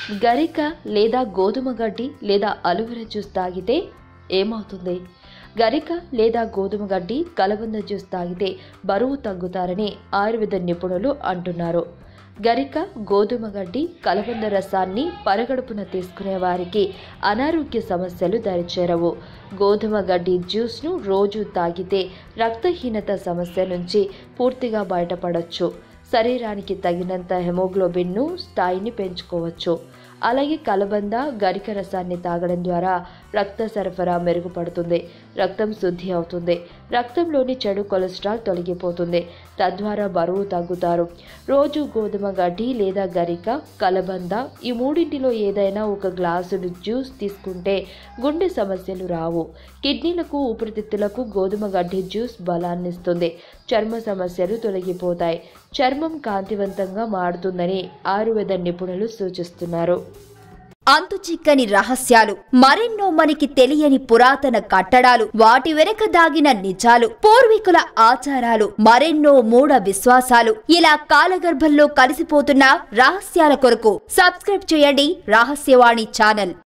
గరిక లేదా గోధుమ గడ్డి లేదా అలోవెరా జ్యూస్ తాగితే ఏమవుతుంది గరిక లేదా గోధుమ గడ్డి కలబంద జ్యూస్ తాగితే బరువు తగ్గుతారని ఆయుర్వేద నిపుణులు అంటున్నారు గరిక గోధుమ గడ్డి కలబంద రసాన్ని పరగడుపున తీసుకునే వారికి అనారోగ్య సమస్యలు దరిచేరవు గోధుమ గడ్డి జ్యూస్ను రోజు తాగితే రక్తహీనత సమస్య నుంచి పూర్తిగా బయటపడవచ్చు శరీరానికి తగినంత హెమోగ్లోబిన్ను స్థాయిని పెంచుకోవచ్చు అలాగే కలబంద గరిక రసాన్ని తాగడం ద్వారా రక్త సరఫరా మెరుగుపడుతుంది రక్తం శుద్ధి అవుతుంది రక్తంలోని చెడు కొలెస్ట్రాల్ తొలగిపోతుంది తద్వారా బరువు తగ్గుతారు రోజు గోధుమ గడ్డి లేదా గరిక కలబంద ఈ మూడింటిలో ఏదైనా ఒక గ్లాసుడు జ్యూస్ తీసుకుంటే గుండె సమస్యలు రావు కిడ్నీలకు ఊపిరితిత్తులకు గోధుమ గడ్డి జ్యూస్ బలాన్నిస్తుంది చర్మ సమస్యలు తొలగిపోతాయి చర్మం కాంతివంతంగా మారుతుందని ఆయుర్వేద నిపుణులు సూచిస్తున్నారు అంతు చిక్కని రహస్యాలు మరెన్నో మనకి తెలియని పురాతన కట్టడాలు వాటి వెనక దాగిన నిజాలు పూర్వీకుల ఆచారాలు మరెన్నో మూఢ విశ్వాసాలు ఇలా కాలగర్భంలో కలిసిపోతున్న రహస్యాల కొరకు సబ్స్క్రైబ్ చేయండి రహస్యవాణి ఛానల్